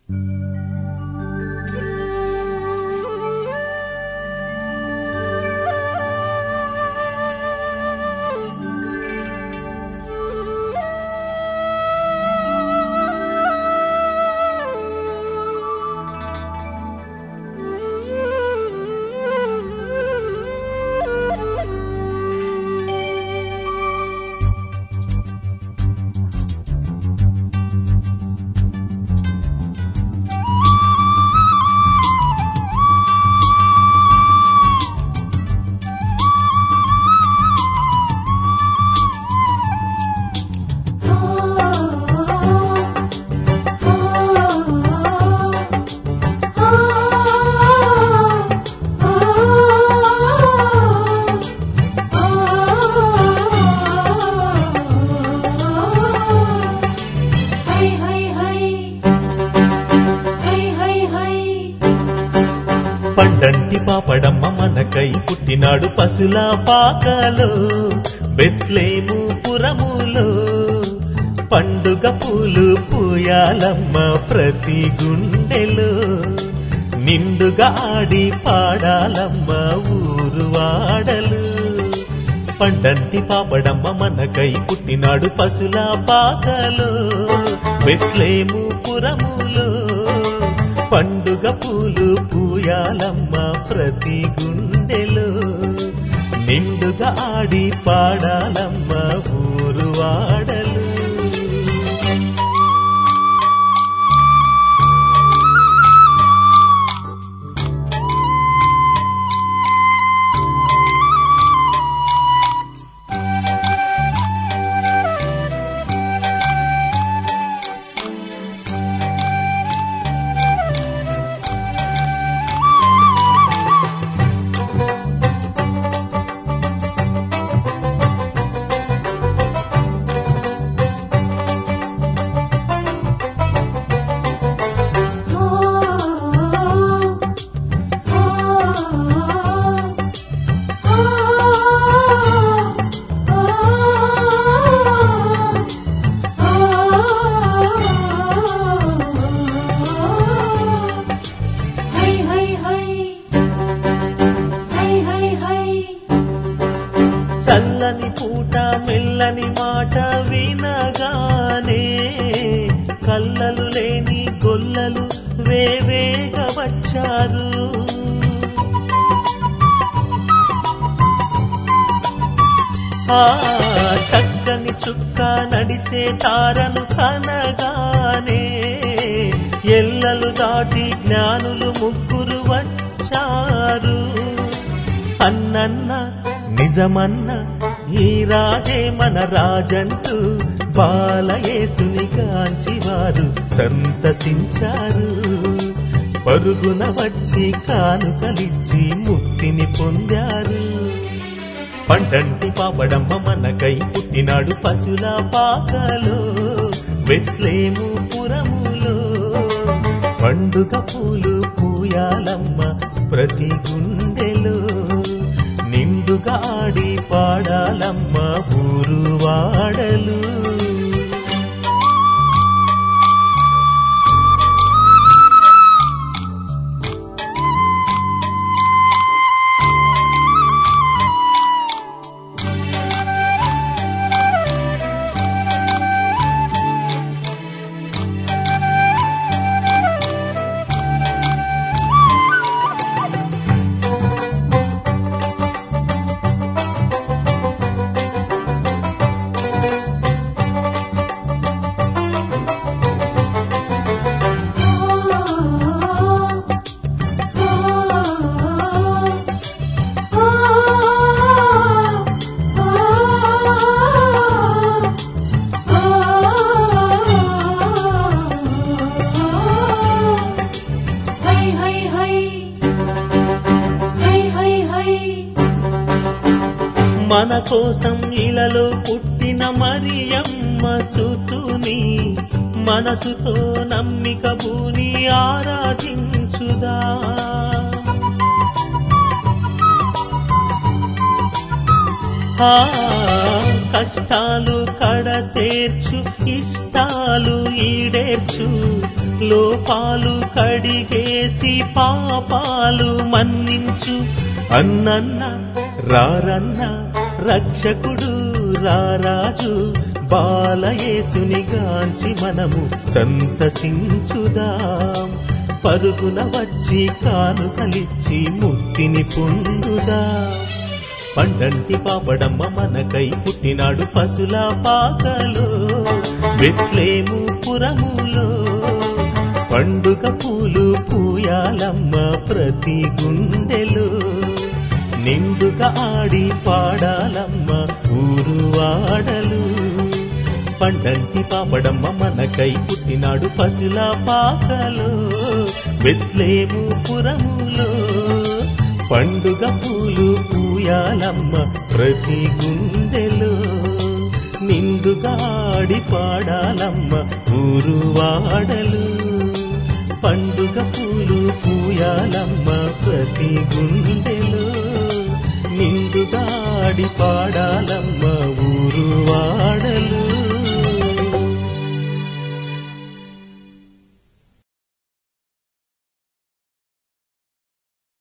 high హై హై హై హై హై పండంటి పాపడమ్మ మనకై పుట్టినాడు పశుల పాకలో బెత్లేము పురములో పండుగ పూలు పూయాలమ్మ ప్రతి గుండెలో నిండుగా ఆడి పాడాలమ్మ ఊరు వాడలు పండంటి పాపడమ్మ మనకై పుట్టినాడు పశుల పాకలో బెత్లేము పురములో పండుగ పూలు పూయాలమ్మ ప్రతి గుండెలో నిండుగా ఆడి పాడాలమ్మ ఊరు వాడలు ఓ హై హై హై హై హై హై చల్లని పూట మెల్లని మాట వినగానే కల్లలు లేని గొల్లలు వేవేగా వచ్చారు ఆ చక్కని చుక్క నడిచే తారను కనగానే ఎల్లలు దాటి జ్ఞానులు ముగ్గురు వచ్చారు అన్నన్న నిజమన్న ఈ రాజే మన రాజంటూ బాలయేసుని కాంచి వారు సంతసించారు పరుగున వచ్చి కానుకలిచ్చి ముక్తిని పొందారు పండంటి పాపడమ్మ మనకై పుట్టినాడు పశుల పాకలో వెట్లేము పురములో పండుగ పూలు పూయాలమ్మ ప్రతి గుండెలో నిండుగా ఆడి పాడాలమ్మ ఊరు వాడలు హై హై హై హై హై హై మన కోసం ఇలలో పుట్టిన మరియమ్మ సుతుని మనసుతో నమ్మిక భూని ఆరాధించుదా ఆ కష్టాలు కడతేర్చు ఇష్టాలు ఈడేర్చు లోపాలు కడిగేసి పాపాలు మన్నించు అన్నన్న రారన్న రక్షకుడు రారాజు బాలయేసుని గాంచి మనము సంతసించుదాం పరుగున వచ్చి కానుకలిచ్చి ముక్తిని పొందుదాం పండంటి పాపడమ్మ మనకై పుట్టినాడు పశుల పాకలో బెట్లేము పురములో పండుగ పూలు పూయాలమ్మ ప్రతి గుండెలో నిండుగా ఆడి పాడాలమ్మ ఊరు వాడలు పండంటి పాపడమ్మ మనకై పుట్టినాడు పశుల పాకలో బెత్లేము పురములో పండుగ పూలు పూయాలమ్మ ప్రతి గుండెలో నిండుగాడి పాడాలమ్మ ఊరు వాడలు పండుగ పూలు పూయాలమ్మ ప్రతి గుండెలో నిండుగాడి పాడాలమ్మ